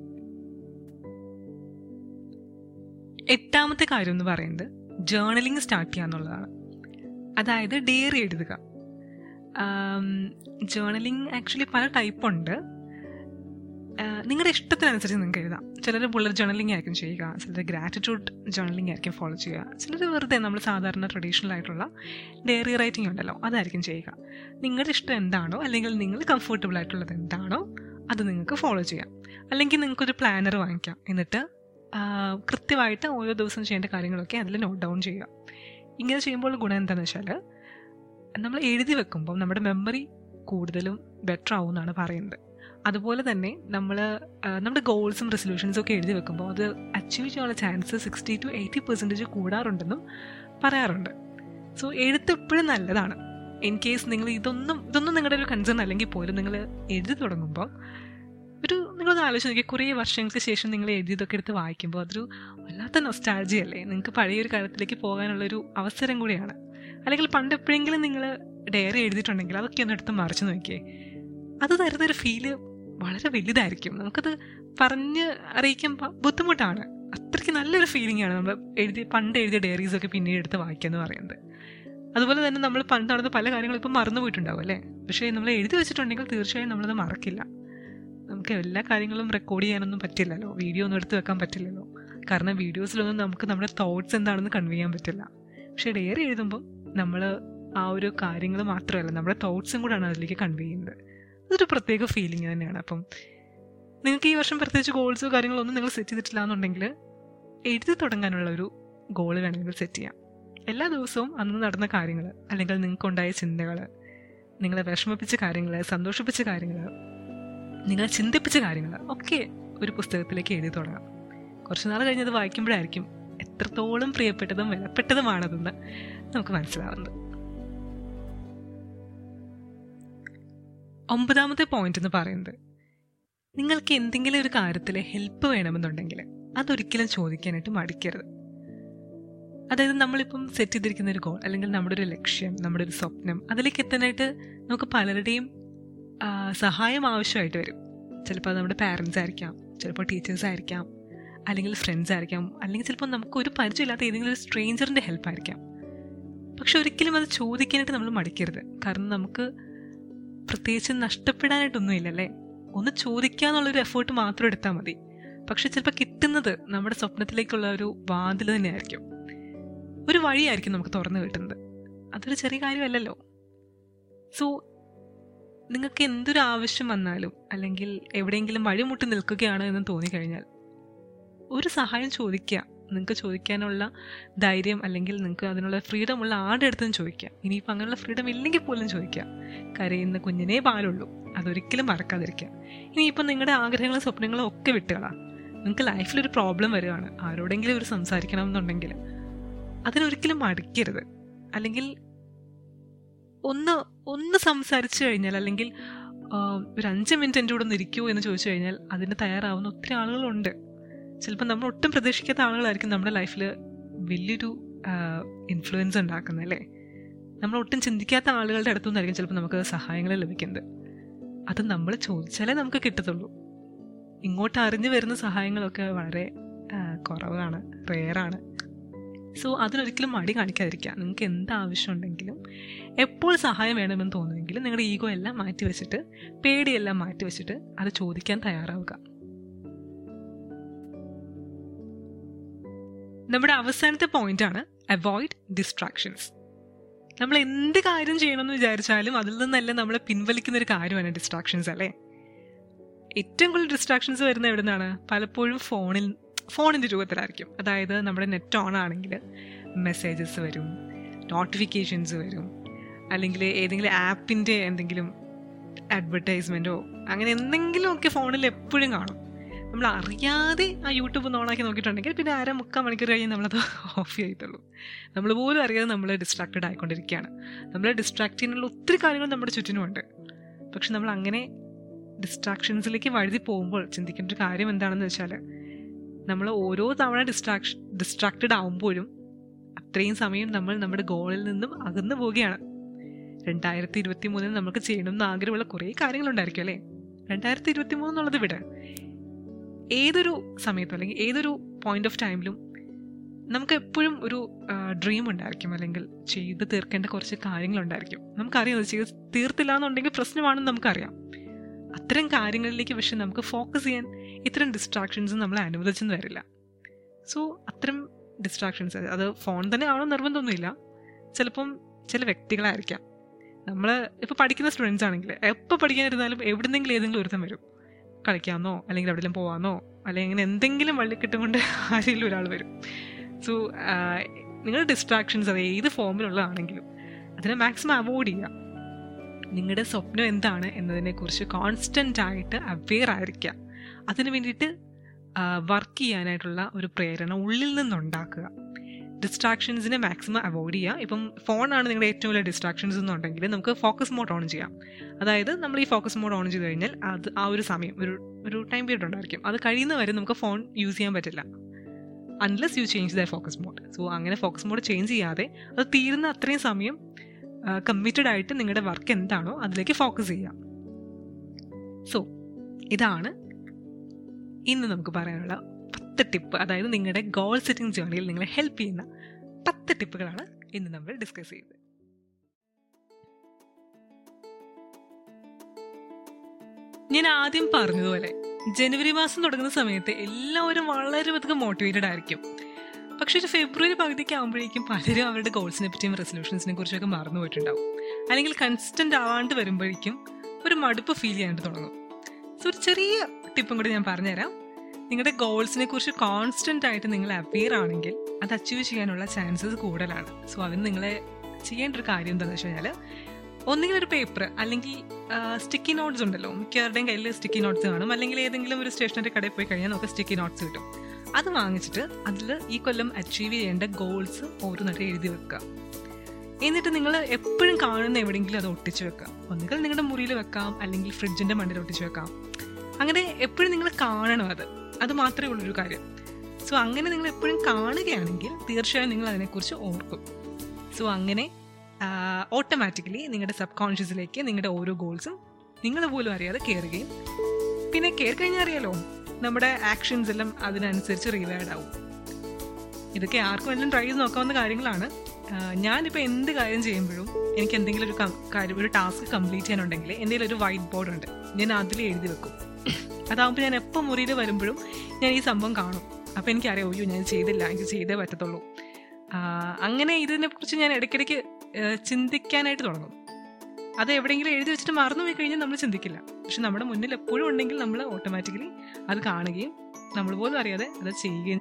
S1: എട്ടാമത്തെ കാര്യം എന്ന് പറയുന്നത് ജേർണലിംഗ് സ്റ്റാർട്ട് ചെയ്യുക എന്നുള്ളതാണ് അതായത് ഡയറി എഴുതുക ജേർണലിംഗ് ആക്ച്വലി പല ടൈപ്പ് ഉണ്ട് നിങ്ങളുടെ ഇഷ്ടത്തിനനുസരിച്ച് നിങ്ങൾക്ക് എഴുതാം ചിലർ ബുള്ളറ്റ് ജേർണലിംഗ് ആയിരിക്കും ചെയ്യുക ചിലർ ഗ്രാറ്റിറ്റ്യൂഡ് ജേർണലിംഗ് ആയിരിക്കും ഫോളോ ചെയ്യുക ചിലർ വെറുതെ നമ്മൾ സാധാരണ ട്രഡീഷണൽ ആയിട്ടുള്ള ഡയറി റൈറ്റിംഗ് ഉണ്ടല്ലോ അതായിരിക്കും ചെയ്യുക നിങ്ങളുടെ ഇഷ്ടം എന്താണോ അല്ലെങ്കിൽ നിങ്ങൾ കംഫർട്ടബിൾ ആയിട്ടുള്ളത് എന്താണോ അത് നിങ്ങൾക്ക് ഫോളോ ചെയ്യാം അല്ലെങ്കിൽ നിങ്ങൾക്കൊരു പ്ലാനർ വാങ്ങിക്കാം എന്നിട്ട് ആ, കൃത്യമായിട്ട് ഓരോ ദിവസം ചെയ്യേണ്ട കാര്യങ്ങളൊക്കെ അതിൽ നോട്ട് ഡൗൺ ചെയ്യുക ഇങ്ങനെ ചെയ്യുമ്പോൾ ഗുണം എന്താണെന്ന് വെച്ചാൽ നമ്മൾ എഴുതി വെക്കുമ്പോൾ നമ്മുടെ മെമ്മറി കൂടുതലും ബെറ്റർ ആവും എന്നാണ് പറയുന്നത് അതുപോലെ തന്നെ നമ്മൾ നമ്മുടെ ഗോൾസും റെസൊല്യൂഷൻസും ഒക്കെ എഴുതി വെക്കുമ്പോൾ അത് അച്ചീവ് ചെയ്യാനുള്ള chance sixty to eighty percentage കൂടാറുണ്ടെന്നും പറയാറുണ്ട് സോ എഴുത്ത് എപ്പോഴും നല്ലതാണ് ഇൻ കേസ് നിങ്ങൾ ഇതൊന്നും ഇതൊന്നും നിങ്ങളുടെ ഒരു കൺസേൺ അല്ലെങ്കിൽ പോലും നിങ്ങൾ എഴുതി തുടങ്ങുമ്പോൾ ഒരു നിങ്ങളൊന്ന് ആലോചിച്ച് നോക്കിയാൽ കുറേ വർഷങ്ങൾക്ക് ശേഷം നിങ്ങൾ എഴുതിയതൊക്കെ എടുത്ത് വായിക്കുമ്പോൾ അതൊരു വല്ലാത്ത നൊസ്റ്റാൾജി അല്ലേ നിങ്ങൾക്ക് പഴയൊരു കാലത്തിലേക്ക് പോകാനുള്ളൊരു അവസരം കൂടിയാണ് അല്ലെങ്കിൽ പണ്ട് എപ്പോഴെങ്കിലും നിങ്ങൾ ഡയറി എഴുതിയിട്ടുണ്ടെങ്കിൽ അതൊക്കെ ഒന്ന് എടുത്ത് മറിച്ച് നോക്കിയേ അത് തരുന്നൊരു ഫീല് വളരെ വലുതായിരിക്കും നമുക്കത് പറഞ്ഞ് അറിയിക്കാൻ പ- ബുദ്ധിമുട്ടാണ് അത്രയ്ക്ക് നല്ലൊരു ഫീലിംഗ് ആണ് നമ്മൾ എഴുതി പണ്ട് എഴുതിയ ഡയറീസൊക്കെ പിന്നീട് എടുത്ത് വായിക്കുക എന്ന് പറയുന്നത് അതുപോലെ തന്നെ നമ്മൾ പണ്ട് നടന്ന പല കാര്യങ്ങളും ഇപ്പം മറന്നു പോയിട്ടുണ്ടാവും അല്ലേ പക്ഷേ നമ്മൾ എഴുതി വെച്ചിട്ടുണ്ടെങ്കിൽ തീർച്ചയായും നമ്മളത് മറക്കില്ല നമുക്ക് എല്ലാ കാര്യങ്ങളും റെക്കോർഡ് ചെയ്യാനൊന്നും പറ്റില്ലല്ലോ വീഡിയോ ഒന്നും എടുത്ത് വെക്കാൻ പറ്റില്ലല്ലോ കാരണം വീഡിയോസിലൊന്നും നമുക്ക് നമ്മുടെ തോട്ട്സ് എന്താണെന്ന് കൺവേ ചെയ്യാൻ പറ്റില്ല പക്ഷേ ഡയറി എഴുതുമ്പോൾ നമ്മൾ ആ ഒരു കാര്യങ്ങൾ മാത്രമല്ല നമ്മുടെ തോട്ട്സും കൂടാണ് അതിലേക്ക് കൺവേ ചെയ്യുന്നത് അതൊരു പ്രത്യേക ഫീലിംഗ് തന്നെയാണ് അപ്പം നിങ്ങൾക്ക് ഈ വർഷം പ്രത്യേകിച്ച് ഗോൾസോ കാര്യങ്ങളോ ഒന്നും നിങ്ങൾ സെറ്റ് ചെയ്തിട്ടില്ല എന്നുണ്ടെങ്കിൽ എഴുതി തുടങ്ങാനുള്ള ഒരു ഗോൾ വേണമെങ്കിൽ സെറ്റ് ചെയ്യാം എല്ലാ ദിവസവും അന്ന് നടന്ന കാര്യങ്ങൾ അല്ലെങ്കിൽ നിങ്ങൾക്കുണ്ടായ ചിന്തകൾ നിങ്ങളെ വിഷമിപ്പിച്ച കാര്യങ്ങൾ സന്തോഷിപ്പിച്ച കാര്യങ്ങൾ നിങ്ങളെ ചിന്തിപ്പിച്ച കാര്യങ്ങൾ ഒക്കെ ഒരു പുസ്തകത്തിലേക്ക് എഴുതി തുടങ്ങാം കുറച്ച് നാൾ കഴിഞ്ഞത് വായിക്കുമ്പോഴായിരിക്കും എത്രത്തോളം പ്രിയപ്പെട്ടതും വിലപ്പെട്ടതുമാണതെന്ന് നമുക്ക് മനസ്സിലാവുന്നത് ഒമ്പതാമത്തെ പോയിന്റ് എന്ന് പറയുന്നത് നിങ്ങൾക്ക് എന്തെങ്കിലും ഒരു കാര്യത്തിൽ ഹെൽപ്പ് വേണമെന്നുണ്ടെങ്കിൽ അതൊരിക്കലും ചോദിക്കാനായിട്ട് മടിക്കരുത് അതായത് നമ്മളിപ്പം സെറ്റ് ചെയ്തിരിക്കുന്ന ഒരു ഗോൾ അല്ലെങ്കിൽ നമ്മുടെ ഒരു ലക്ഷ്യം നമ്മുടെ ഒരു സ്വപ്നം അതിലേക്ക് എത്താനായിട്ട് നമുക്ക് പലരുടെയും ആ, സഹായം ആവശ്യമായിട്ട് വരും ചിലപ്പോൾ അത് നമ്മുടെ പാരൻസ് ആയിരിക്കാം ചിലപ്പോൾ ടീച്ചേഴ്സ് ആയിരിക്കാം അല്ലെങ്കിൽ ഫ്രണ്ട്സ് ആയിരിക്കാം അല്ലെങ്കിൽ ചിലപ്പോൾ നമുക്ക് ഒരു പരിചയമില്ലാത്ത ഏതെങ്കിലും ഒരു സ്ട്രേഞ്ചറിൻ്റെ ഹെൽപ്പ് ആയിരിക്കാം പക്ഷെ ഒരിക്കലും അത് ചോദിക്കാനായിട്ട് നമ്മൾ മടിക്കരുത് കാരണം നമുക്ക് പ്രത്യേകിച്ച് നഷ്ടപ്പെടാനായിട്ടൊന്നുമില്ല അല്ലേ ഒന്ന് ചോദിക്കാന്നുള്ളൊരു എഫേർട്ട് മാത്രം എടുത്താൽ മതി പക്ഷെ ചിലപ്പോൾ കിട്ടുന്നത് നമ്മുടെ സ്വപ്നത്തിലേക്കുള്ള ഒരു വാതിൽ തന്നെയായിരിക്കും ഒരു വഴിയായിരിക്കും നമുക്ക് തുറന്നു കിട്ടുന്നത് അതൊരു ചെറിയ കാര്യമല്ലല്ലോ സോ നിങ്ങൾക്ക് എന്തൊരു ആവശ്യം വന്നാലും അല്ലെങ്കിൽ എവിടെയെങ്കിലും വഴിമുട്ടി നിൽക്കുകയാണ് എന്ന് തോന്നിക്കഴിഞ്ഞാൽ ഒരു സഹായം ചോദിക്കുക നിങ്ങൾക്ക് ചോദിക്കാനുള്ള ധൈര്യം അല്ലെങ്കിൽ നിങ്ങൾക്ക് അതിനുള്ള ഫ്രീഡം ഉള്ള ആരുടെ അടുത്തും ചോദിക്കുക ഇനിയിപ്പോൾ അങ്ങനെയുള്ള ഫ്രീഡം ഇല്ലെങ്കിൽ പോലും ചോദിക്കുക കരയുന്ന കുഞ്ഞിനേ പാലുള്ളൂ അതൊരിക്കലും മറക്കാതിരിക്കുക ഇനിയിപ്പോൾ നിങ്ങളുടെ ആഗ്രഹങ്ങളും സ്വപ്നങ്ങളും ഒക്കെ വിട്ടുകളാ നിങ്ങൾക്ക് ലൈഫിലൊരു പ്രോബ്ലം വരികയാണ് ആരോടെങ്കിലും ഒരു സംസാരിക്കണം എന്നുണ്ടെങ്കിൽ അതിനൊരിക്കലും മടിക്കരുത് അല്ലെങ്കിൽ ഒന്ന് ഒന്ന് സംസാരിച്ചു കഴിഞ്ഞാൽ അല്ലെങ്കിൽ ആ, ഒരു അഞ്ച് മിനിറ്റ് എൻ്റെ കൂടെ ഒന്ന് ഇരിക്കുമോ എന്ന് ചോദിച്ചു കഴിഞ്ഞാൽ അതിന് തയ്യാറാവുന്ന ഒത്തിരി ആളുകളുണ്ട് ചിലപ്പോൾ നമ്മൾ ഒട്ടും പ്രതീക്ഷിക്കാത്ത ആളുകളായിരിക്കും നമ്മുടെ ലൈഫിൽ വലിയൊരു ഇൻഫ്ലുവൻസ് ഉണ്ടാക്കുന്നത് അല്ലേ നമ്മൾ ഒട്ടും ചിന്തിക്കാത്ത ആളുകളുടെ അടുത്തു നിന്നായിരിക്കും ചിലപ്പോൾ നമുക്ക് സഹായങ്ങൾ ലഭിക്കുന്നത് അത് നമ്മൾ ചോദിച്ചാലേ നമുക്ക് കിട്ടത്തുള്ളൂ ഇങ്ങോട്ട് അറിഞ്ഞു വരുന്ന സഹായങ്ങളൊക്കെ വളരെ ആ, കുറവാണ് റെയറാണ് സോ അതിനൊരിക്കലും മടി കാണിക്കാതിരിക്കുക നിങ്ങൾക്ക് എന്ത് ആവശ്യം ഉണ്ടെങ്കിലും എപ്പോൾ സഹായം വേണമെന്ന് തോന്നുമെങ്കിലും നിങ്ങളുടെ ഈഗോ എല്ലാം മാറ്റി വെച്ചിട്ട് പേടിയെല്ലാം മാറ്റി വെച്ചിട്ട് അത് ചോദിക്കാൻ തയ്യാറാവുക നമ്മുടെ അവസാനത്തെ പോയിന്റ് ആണ് അവോയ്ഡ് ഡിസ്ട്രാക്ഷൻസ് നമ്മൾ എന്ത് കാര്യം ചെയ്യണമെന്ന് വിചാരിച്ചാലും അതിൽ നിന്നല്ല നമ്മളെ പിൻവലിക്കുന്ന ഒരു കാര്യമാണ് ഡിസ്ട്രാക്ഷൻസ് അല്ലേ ഏറ്റവും കൂടുതൽ ഡിസ്ട്രാക്ഷൻസ് വരുന്നത് എവിടെ നിന്നാണ് പലപ്പോഴും ഫോണിൽ ഫോണിൻ്റെ രൂപത്തിലായിരിക്കും അതായത് നമ്മുടെ നെറ്റ് ഓൺ ആണെങ്കിൽ മെസ്സേജസ് വരും നോട്ടിഫിക്കേഷൻസ് വരും അല്ലെങ്കിൽ ഏതെങ്കിലും ആപ്പിൻ്റെ എന്തെങ്കിലും അഡ്വർടൈസ്മെൻറ്റോ അങ്ങനെ എന്തെങ്കിലുമൊക്കെ ഫോണിൽ എപ്പോഴും കാണും നമ്മൾ അറിയാതെ ആ യൂട്യൂബ് ഒന്ന് ഓണാക്കി നോക്കിയിട്ടുണ്ടെങ്കിൽ പിന്നെ അര മുക്കാൽ മണിക്കൂർ കഴിഞ്ഞ് നമ്മളത് ഓഫ് ചെയ്യത്തുള്ളൂ നമ്മൾ പോലും അറിയാതെ നമ്മൾ ഡിസ്ട്രാക്റ്റഡ് ആയിക്കൊണ്ടിരിക്കുകയാണ് നമ്മളെ ഡിസ്ട്രാക്ട് ചെയ്യാനുള്ള ഒത്തിരി കാര്യങ്ങൾ നമ്മുടെ ചുറ്റിനുമുണ്ട് പക്ഷെ നമ്മൾ അങ്ങനെ ഡിസ്ട്രാക്ഷൻസിലേക്ക് വഴുതി പോകുമ്പോൾ ചിന്തിക്കേണ്ട ഒരു കാര്യം എന്താണെന്ന് വെച്ചാൽ നമ്മൾ ഓരോ തവണ ഡിസ്ട്രാക്ഷൻ ഡിസ്ട്രാക്റ്റഡ് ആവുമ്പോഴും അത്രയും സമയം നമ്മൾ നമ്മുടെ ഗോളിൽ നിന്നും അകന്നു പോവുകയാണ് രണ്ടായിരത്തി ഇരുപത്തി മൂന്നിൽ നമുക്ക് ചെയ്യണമെന്ന് ആഗ്രഹമുള്ള കുറേ കാര്യങ്ങളുണ്ടായിരിക്കും അല്ലേ രണ്ടായിരത്തി ഇരുപത്തി മൂന്ന് എന്നുള്ളത് വിട് ഏതൊരു സമയത്തും അല്ലെങ്കിൽ ഏതൊരു പോയിന്റ് ഓഫ് ടൈമിലും നമുക്ക് എപ്പോഴും ഒരു ഡ്രീം ഉണ്ടായിരിക്കും അല്ലെങ്കിൽ ചെയ്ത് തീർക്കേണ്ട കുറച്ച് കാര്യങ്ങളുണ്ടായിരിക്കും നമുക്കറിയാം അത് ചെയ്ത് തീർത്തില്ല എന്നുണ്ടെങ്കിൽ പ്രശ്നമാണെന്ന് നമുക്കറിയാം അത്തരം കാര്യങ്ങളിലേക്ക് പക്ഷെ നമുക്ക് ഫോക്കസ് ചെയ്യാൻ ഇത്തരം ഡിസ്ട്രാക്ഷൻസ് നമ്മളെ അനുവദിച്ചെന്ന് വരില്ല സോ അത്തരം ഡിസ്ട്രാക്ഷൻസ് അത് ഫോൺ തന്നെ ആണോ നിർബന്ധമൊന്നുമില്ല ചിലപ്പം ചില വ്യക്തികളായിരിക്കാം നമ്മൾ ഇപ്പോൾ പഠിക്കുന്ന സ്റ്റുഡൻസ് ആണെങ്കിൽ എപ്പോൾ പഠിക്കാനിരുന്നാലും എവിടെന്നെങ്കിലും ഏതെങ്കിലും ഒരുത്തം വരും കളിക്കാമെന്നോ അല്ലെങ്കിൽ എവിടെയെങ്കിലും പോവാമെന്നോ അല്ലെങ്കിൽ അങ്ങനെ എന്തെങ്കിലും വള്ളിക്കെട്ടും കൊണ്ട് ആരെങ്കിലും ഒരാൾ വരും സോ നിങ്ങളുടെ ഡിസ്ട്രാക്ഷൻസ് അത് ഏത് ഫോമിലുള്ളതാണെങ്കിലും അതിനെ മാക്സിമം അവോയ്ഡ് ചെയ്യുക നിങ്ങളുടെ സ്വപ്നം എന്താണ് എന്നതിനെക്കുറിച്ച് കോൺസ്റ്റൻ്റ് ആയിട്ട് അവെയർ ആയിരിക്കുക അതിന് വേണ്ടിയിട്ട് വർക്ക് ചെയ്യാനായിട്ടുള്ള ഒരു പ്രേരണ ഉള്ളിൽ നിന്നുണ്ടാക്കുക ഡിസ്ട്രാക്ഷൻസിനെ മാക്സിമം അവോയ്ഡ് ചെയ്യുക ഇപ്പം ഫോണാണ് നിങ്ങളുടെ ഏറ്റവും വലിയ ഡിസ്ട്രാക്ഷൻസ് എന്നുണ്ടെങ്കിൽ നമുക്ക് ഫോക്കസ് മോഡ് ഓൺ ചെയ്യാം അതായത് നമ്മൾ ഈ ഫോക്കസ് മോഡ് ഓൺ ചെയ്ത് കഴിഞ്ഞാൽ അത് ആ ഒരു സമയം ഒരു ഒരു ടൈം പീരീഡ് ഉണ്ടായിരിക്കും അത് കഴിയുന്ന വരെ നമുക്ക് ഫോൺ യൂസ് ചെയ്യാൻ പറ്റില്ല unless you change the focus mode so അങ്ങനെ ഫോക്കസ് മോഡ് ചേഞ്ച് ചെയ്യാതെ അത് തീരുന്ന അത്രയും സമയം കമ്മിറ്റഡ് ആയിട്ട് നിങ്ങളുടെ വർക്ക് എന്താണോ അതിലേക്ക് ഫോക്കസ് ചെയ്യാം സോ ഇതാണ് ഇന്ന് നമുക്ക് പറയാനുള്ള പത്ത് ടിപ്പ് അതായത് നിങ്ങളുടെ ഗോൾ സെറ്റിംഗ് ജേർണിയിൽ നിങ്ങളെ ഹെൽപ്പ് ചെയ്യുന്ന പത്ത് ടിപ്പുകളാണ് ഇന്ന് നമ്മൾ ഡിസ്കസ് ചെയ്തത് ഞാൻ ആദ്യം പറഞ്ഞതുപോലെ ജനുവരി മാസം തുടങ്ങുന്ന സമയത്ത് എല്ലാവരും വളരെയധികം മോട്ടിവേറ്റഡ് ആയിരിക്കും പക്ഷേ ഒരു ഫെബ്രുവരി പകുതിക്ക് ആകുമ്പോഴേക്കും പലരും അവരുടെ ഗോൾസിനെ പറ്റിയും റെസൊല്യൂഷൻസിനെ കുറിച്ചൊക്കെ മറന്നു പോയിട്ടുണ്ടാവും അല്ലെങ്കിൽ കൺസിസ്റ്റന്റ് ആവാണ്ട് വരുമ്പോഴേക്കും ഒരു മടുപ്പ് ഫീൽ ചെയ്യാനായിട്ട് തുടങ്ങും സോ ഒരു ചെറിയ ടിപ്പും കൂടി ഞാൻ പറഞ്ഞുതരാം നിങ്ങളുടെ ഗോൾസിനെ കുറിച്ച് കോൺസ്റ്റന്റ് ആയിട്ട് നിങ്ങൾ അവെയർ ആണെങ്കിൽ അത് അച്ചീവ് ചെയ്യാനുള്ള ചാൻസസ് കൂടുതലാണ് സോ അതിന് നിങ്ങളെ ചെയ്യേണ്ട ഒരു കാര്യം എന്താണെന്ന് വെച്ച് കഴിഞ്ഞാൽ ഒന്നുകിൽ ഒരു പേപ്പർ അല്ലെങ്കിൽ സ്റ്റിക്കി നോട്ട്സ് ഉണ്ടല്ലോ മിക്കവരുടെയും കയ്യിൽ സ്റ്റിക്കി നോട്ട്സ് കാണും അല്ലെങ്കിൽ ഏതെങ്കിലും ഒരു സ്റ്റേഷനറി കടയിൽ പോയി കഴിഞ്ഞാൽ നമുക്ക് സ്റ്റിക്കി നോട്ട്സ് കിട്ടും അത് വാങ്ങിച്ചിട്ട് അതിൽ ഈ കൊല്ലം അച്ചീവ് ചെയ്യേണ്ട ഗോൾസ് ഓരോന്നിട്ട് എഴുതി വെക്കുക എന്നിട്ട് നിങ്ങൾ എപ്പോഴും കാണുന്ന എവിടെയെങ്കിലും അത് ഒട്ടിച്ചു വെക്കാം ഒന്നുകിൽ നിങ്ങളുടെ മുറിയിൽ വെക്കാം അല്ലെങ്കിൽ ഫ്രിഡ്ജിന്റെ മണ്ടിൽ ഒട്ടിച്ചു വെക്കാം അങ്ങനെ എപ്പോഴും നിങ്ങൾ കാണണം അത് അത് മാത്രമേ ഉള്ളൊരു കാര്യം സോ അങ്ങനെ നിങ്ങൾ എപ്പോഴും കാണുകയാണെങ്കിൽ തീർച്ചയായും നിങ്ങൾ അതിനെക്കുറിച്ച് ഓർക്കും സോ അങ്ങനെ ഓട്ടോമാറ്റിക്കലി നിങ്ങളുടെ സബ് കോൺഷ്യസിലേക്ക് നിങ്ങളുടെ ഓരോ ഗോൾസും നിങ്ങൾ പോലും അറിയാതെ കയറുകയും പിന്നെ കയറി കഴിഞ്ഞാൽ അറിയാലോ നമ്മുടെ ആക്ഷൻസ് എല്ലാം അതിനനുസരിച്ച് റിവേർഡ് ആവും ഇതൊക്കെ ആർക്കും എല്ലാം ട്രൈ ചെയ്ത് നോക്കാവുന്ന കാര്യങ്ങളാണ് ഞാനിപ്പോൾ എന്ത് കാര്യം ചെയ്യുമ്പോഴും എനിക്ക് എന്തെങ്കിലും ഒരു കാര്യം ഒരു ടാസ്ക് കംപ്ലീറ്റ് ചെയ്യാനുണ്ടെങ്കിൽ എന്തെങ്കിലും ഒരു വൈറ്റ് ബോർഡ് ഉണ്ട് ഞാൻ അതിൽ എഴുതി വെക്കും അതാകുമ്പോൾ ഞാൻ എപ്പോൾ മുറിയിൽ വരുമ്പോഴും ഞാൻ ഈ സംഭവം കാണും അപ്പോൾ എനിക്കറിയാം അയ്യോ ഞാൻ ചെയ്തില്ല എനിക്ക് ചെയ്തേ പറ്റത്തുള്ളൂ അങ്ങനെ ഇതിനെക്കുറിച്ച് ഞാൻ ഇടയ്ക്കിടയ്ക്ക് ചിന്തിക്കാനായിട്ട് തുടങ്ങും അത് എവിടെയെങ്കിലും എഴുതി വെച്ചിട്ട് മറന്നു പോയി കഴിഞ്ഞാൽ നമ്മൾ ചിന്തിക്കില്ല പക്ഷെ നമ്മുടെ മുന്നിൽ എപ്പോഴും ഉണ്ടെങ്കിൽ നമ്മൾ ഓട്ടോമാറ്റിക്കലി അത് കാണുകയും നമ്മൾ പോലും അറിയാതെ അത് ചെയ്യുകയും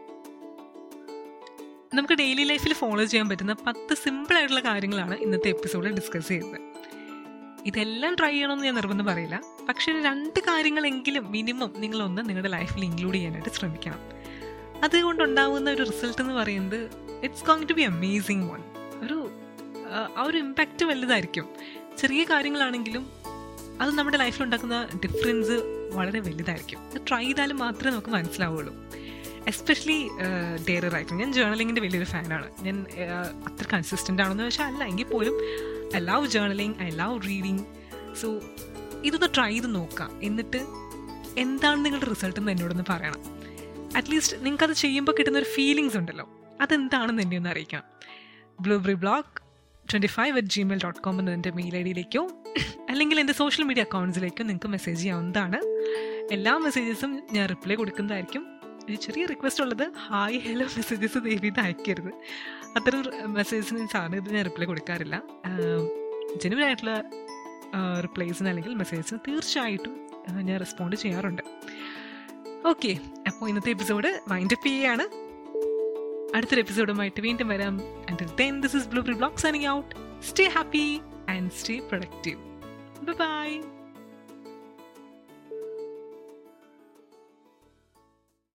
S1: നമുക്ക് ഡെയിലി ലൈഫിൽ ഫോളോ ചെയ്യാൻ പറ്റുന്ന പത്ത് സിമ്പിൾ ആയിട്ടുള്ള കാര്യങ്ങളാണ് ഇന്നത്തെ എപ്പിസോഡിൽ ഡിസ്കസ് ചെയ്തത് ഇതെല്ലാം ട്രൈ ചെയ്യണമെന്ന് ഞാൻ നിർബന്ധം പറയില്ല പക്ഷെ രണ്ട് കാര്യങ്ങളെങ്കിലും മിനിമം നിങ്ങളൊന്ന് നിങ്ങളുടെ ലൈഫിൽ ഇൻക്ലൂഡ് ചെയ്യാനായിട്ട് ശ്രമിക്കണം അതുകൊണ്ടുണ്ടാകുന്ന ഒരു റിസൾട്ട് എന്ന് പറയുന്നത് it's going to be amazing one ഒരു ആ ഒരു ഇമ്പാക്റ്റ് വലുതായിരിക്കും ചെറിയ കാര്യങ്ങളാണെങ്കിലും അത് നമ്മുടെ ലൈഫിൽ ഉണ്ടാക്കുന്ന ഡിഫറൻസ് വളരെ വലുതായിരിക്കും അത് ട്രൈ ചെയ്താലും മാത്രമേ നമുക്ക് മനസ്സിലാവുള്ളൂ എസ്പെഷ്യലി ഡെയറി റൈറ്റിംഗ് ഞാൻ ജേർണലിങ്ങിൻ്റെ വലിയൊരു ഫാനാണ് ഞാൻ അത്ര കൺസിസ്റ്റൻ്റ് ആണെന്ന് വെച്ചാൽ അല്ല എങ്കിൽ പോലും I love journaling I love reading so ഇതൊന്ന് ട്രൈ ചെയ്ത് നോക്കാം എന്നിട്ട് എന്താണ് നിങ്ങളുടെ റിസൾട്ട് എന്ന് എന്നോടൊന്ന് പറയണം അറ്റ്ലീസ്റ്റ് നിങ്ങൾക്ക് അത് ചെയ്യുമ്പോൾ കിട്ടുന്ന ഒരു ഫീലിങ്സ് ഉണ്ടല്ലോ അതെന്താണെന്ന് എന്നെ ഒന്ന് അറിയിക്കാം blueberry blog twenty five at gmail dot com എന്നതിൻ്റെ മെയിൽ ഐ ഡിയിലേക്കോ അല്ലെങ്കിൽ എൻ്റെ സോഷ്യൽ മീഡിയ അക്കൗണ്ട്സിലേക്കോ നിങ്ങൾക്ക് മെസ്സേജ് ചെയ്യാവുന്നതാണ് എല്ലാ മെസ്സേജസും ഞാൻ റിപ്ലൈ കൊടുക്കുന്നതായിരിക്കും ഒരു ചെറിയ റിക്വസ്റ്റ് ഉള്ളത് ഹായ് ഹലോ മെസ്സേജസ് ദയവ് ഇത് അയക്കരുത് അത്തരം മെസ്സേജസിന് സാറിന് ഞാൻ റിപ്ലൈ കൊടുക്കാറില്ല ജെനുവൻ ആയിട്ടുള്ള റിപ്ലൈസിന് അല്ലെങ്കിൽ മെസ്സേജസിന് തീർച്ചയായിട്ടും ഞാൻ റെസ്പോണ്ട് ചെയ്യാറുണ്ട് ഓക്കെ അപ്പോൾ ഇന്നത്തെ എപ്പിസോഡ് വൈൻഡ് അപ്പ് ചെയ്യാണ് അടുത്തൊരു എപ്പിസോഡുമായിട്ട് വീണ്ടും വരാം and then this is blue blog signing out stay happy and stay productive by